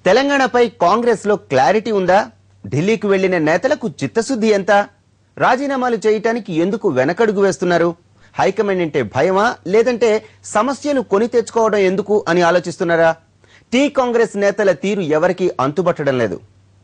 తెలంగాణపై కాంగ్రెస్ లో క్లారిటీ ఉందా ఢిల్లీకి వెళ్లిన నేతలకు చిత్తశుద్ధి ఎంత రాజీనామాలు చేయటానికి ఎందుకు వెనకడుగు వేస్తున్నారు హైకమాండ్ అంటే భయమా లేదంటే సమస్యలు కొని తెచ్చుకోవడం ఎందుకు అని ఆలోచిస్తున్నారా టీ కాంగ్రెస్ నేతల తీరు ఎవరికీ అంతుబట్టడం లేదు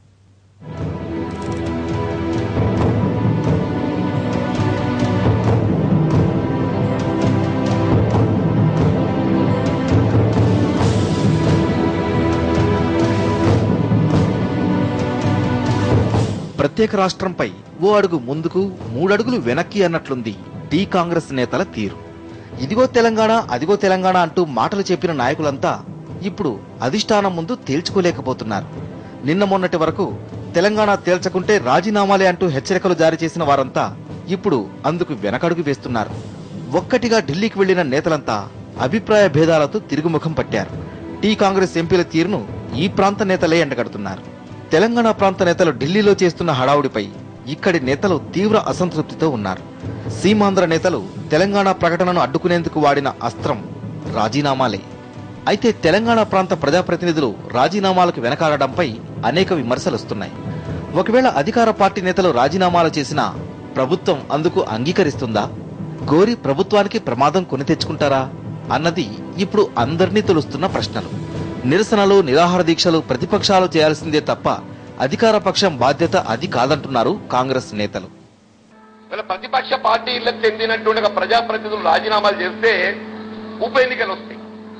ప్రత్యేక రాష్ట్రంపై ఓ అడుగు ముందుకు మూడడుగులు వెనక్కి అన్నట్లుంది టీ కాంగ్రెస్ నేతల తీరు ఇదిగో తెలంగాణ అదిగో తెలంగాణ అంటూ మాటలు చెప్పిన నాయకులంతా ఇప్పుడు అధిష్టానం ముందు తేల్చుకోలేకపోతున్నారు నిన్న మొన్నటి వరకు తెలంగాణ తేల్చకుంటే రాజీనామాలే అంటూ హెచ్చరికలు జారీ చేసిన వారంతా ఇప్పుడు అందుకు వెనకడుగు వేస్తున్నారు ఒక్కటిగా ఢిల్లీకి వెళ్లిన నేతలంతా అభిప్రాయ భేదాలతో తిరుగుముఖం పట్టారు టీ కాంగ్రెస్ ఎంపీల తీరును ఈ ప్రాంత నేతలే ఎండగడుతున్నారు తెలంగాణ ప్రాంత నేతలు ఢిల్లీలో చేస్తున్న హడావుడిపై ఇక్కడి నేతలు తీవ్ర అసంతృప్తితో ఉన్నారు సీమాంధ్ర నేతలు తెలంగాణ ప్రకటనను అడ్డుకునేందుకు వాడిన అస్త్రం రాజీనామాలే అయితే తెలంగాణ ప్రాంత ప్రజాప్రతినిధులు రాజీనామాలకు వెనకాడడంపై అనేక విమర్శలొస్తున్నాయి ఒకవేళ అధికార పార్టీ నేతలు రాజీనామాలు చేసినా ప్రభుత్వం అందుకు అంగీకరిస్తుందా గోరి ప్రభుత్వానికి ప్రమాదం కొని తెచ్చుకుంటారా అన్నది ఇప్పుడు అందరినీ తొలుస్తున్న ప్రశ్నలు నిరసనలు నిరాహార దీక్షలు ప్రతిపక్షాలు చేయాల్సిందే తప్ప అధికార పక్షం బాధ్యత అది కాదంటున్నారు కాంగ్రెస్ నేతలు వీళ్ళ ప్రతిపక్ష పార్టీలకు చెందినటువంటి ప్రజాప్రతినిధులు రాజీనామాలు చేస్తే ఉప ఎన్నికలు వస్తాయి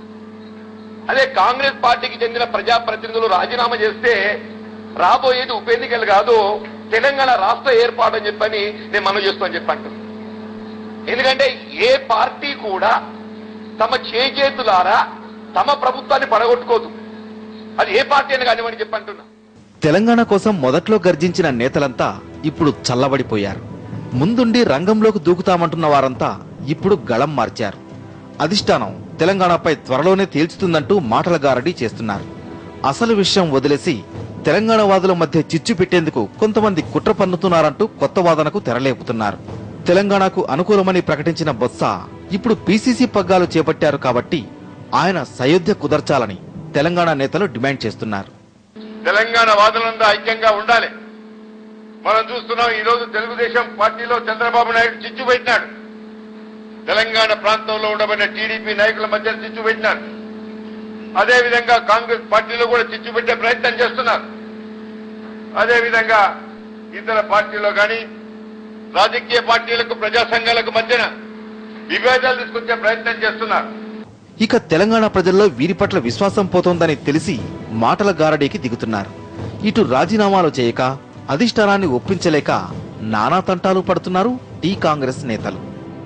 అదే కాంగ్రెస్ పార్టీకి చెందిన ప్రజాప్రతినిధులు రాజీనామా చేస్తే రాబోయేది ఉప ఎన్నికలు కాదు తెలంగాణ రాష్ట్ర ఏర్పాటు అని చెప్పని నేను మనం చేస్తామని చెప్పంటు ఎందుకంటే ఏ పార్టీ కూడా తమ చేజేతులారా తమ ప్రభుత్వాన్ని పడగొట్టుకోదు అది ఏ పార్టీ అని కానివ్వని చెప్పంటున్నా తెలంగాణ కోసం మొదట్లో గర్జించిన నేతలంతా ఇప్పుడు చల్లబడిపోయారు ముందుండి రంగంలోకి దూకుతామంటున్న వారంతా ఇప్పుడు గళం మార్చారు అధిష్టానం తెలంగాణపై త్వరలోనే తేల్చుతుందంటూ మాటల గారడీ చేస్తున్నారు అసలు విషయం వదిలేసి తెలంగాణ వాదుల మధ్య చిచ్చు పెట్టేందుకు కొంతమంది కుట్ర పన్నుతున్నారంటూ కొత్త వాదనకు తెరలేపుతున్నారు తెలంగాణకు అనుకూలమని ప్రకటించిన బొత్స ఇప్పుడు పీసీసీ పగ్గాలు చేపట్టారు కాబట్టి ఆయన సయోధ్య కుదర్చాలని తెలంగాణ నేతలు డిమాండ్ చేస్తున్నారు తెలంగాణ వాదులంతా ఐక్యంగా ఉండాలి మనం చూస్తున్నాం ఈ రోజు తెలుగుదేశం పార్టీలో చంద్రబాబు నాయుడు చిచ్చు పెట్టినాడు తెలంగాణ ప్రాంతంలో ఉండబడిన టీడీపీ నాయకుల మధ్య చిచ్చు పెట్టినాడు అదే విధంగా కాంగ్రెస్ పార్టీలో కూడా చిచ్చు పెట్టే ప్రయత్నం చేస్తున్నారు అదే విధంగా ఇతర పార్టీలో కానీ రాజకీయ పార్టీలకు ప్రజా సంఘాలకు మధ్యన విభేదాలు తీసుకొచ్చే ప్రయత్నం చేస్తున్నారు ఇక తెలంగాణ ప్రజల్లో వీరి పట్ల విశ్వాసం పోతోందని తెలిసి మాటల గారడీకి దిగుతున్నారు ఇటు రాజీనామాలు చేయక అధిష్టానాన్ని ఒప్పించలేక నానా తంటాలు పడుతున్నారు టీ కాంగ్రెస్ నేతలు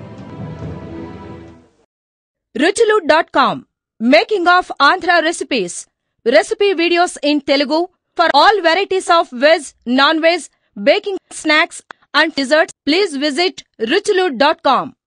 Ruchulu dot com making of Andhra recipes recipe videos in Telugu for all varieties of veg non veg baking snacks and desserts please visit Ruchulu dot com